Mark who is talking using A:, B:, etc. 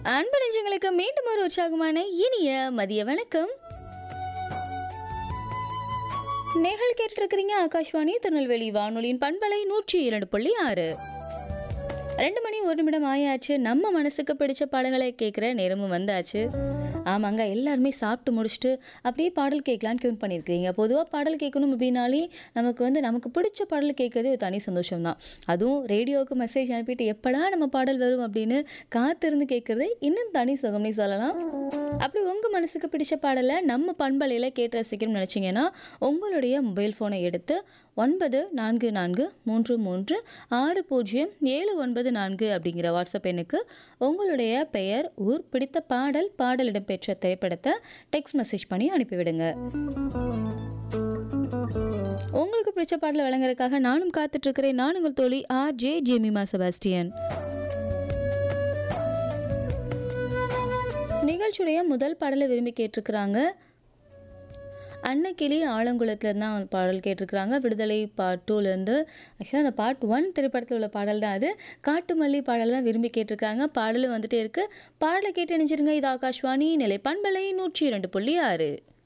A: அன்பு நெஞ்சங்களுக்கு மீண்டும் ஒரு உற்சாகமான இனிய மதிய வணக்கம் நேகள் கேட்டுட்டு இருக்கிறீங்க ஆகாஷ்வாணி திருநெல்வேலி வானொலியின் பண்பலை நூற்றி இரண்டு புள்ளி ஆறு ரெண்டு மணி ஒரு நிமிடம் ஆயாச்சு நம்ம மனசுக்கு பிடிச்ச பாடல்களை கேட்குற நேரமும் வந்தாச்சு ஆமாங்க எல்லாருமே சாப்பிட்டு முடிச்சுட்டு அப்படியே பாடல் கேட்கலான்னு டியூன் பண்ணியிருக்கிறீங்க பொதுவாக பாடல் கேட்கணும் அப்படின்னாலே நமக்கு வந்து நமக்கு பிடிச்ச பாடல் கேட்கறதே ஒரு தனி சந்தோஷம் தான் அதுவும் ரேடியோவுக்கு மெசேஜ் அனுப்பிட்டு எப்படா நம்ம பாடல் வரும் அப்படின்னு காத்திருந்து கேட்குறது இன்னும் தனி சுகம்னே சொல்லலாம் அப்படி உங்கள் மனசுக்கு பிடிச்ச பாடலை நம்ம பண்பலையில் கேட்டு ரசிக்கணும்னு நினச்சிங்கன்னா உங்களுடைய மொபைல் ஃபோனை எடுத்து ஒன்பது நான்கு நான்கு மூன்று மூன்று ஆறு பூஜ்ஜியம் ஏழு ஒன்பது நான்கு அப்படிங்கிற வாட்ஸ்அப் எண்ணுக்கு உங்களுடைய பெயர் ஊர் பிடித்த பாடல் பாடல் இடம்பெற்ற திரைப்படத்தை டெக்ஸ்ட் மெசேஜ் பண்ணி அனுப்பிவிடுங்க உங்களுக்கு பிடிச்ச பாடலை வழங்குறதுக்காக நானும் காத்துட்டு இருக்கிறேன் நான் உங்கள் தோழி ஆர் ஜே ஜெமிமா செபாஸ்டியன் நிகழ்ச்சியுடைய முதல் பாடலை விரும்பி கேட்டிருக்கிறாங்க அன்னக்கிளி ஆலங்குளத்தில் தான் பாடல் கேட்டிருக்கிறாங்க விடுதலை பார்ட் டூலேருந்து ஆக்சுவலாக அந்த பார்ட் ஒன் திரைப்படத்தில் உள்ள பாடல் தான் அது காட்டுமல்லி பாடல் தான் விரும்பி கேட்டிருக்காங்க பாடலும் வந்துட்டே இருக்குது பாடலை கேட்டு நினைச்சிருங்க இது ஆகாஷ்வாணி நிலை பண்பலை நூற்றி இரண்டு புள்ளி ஆறு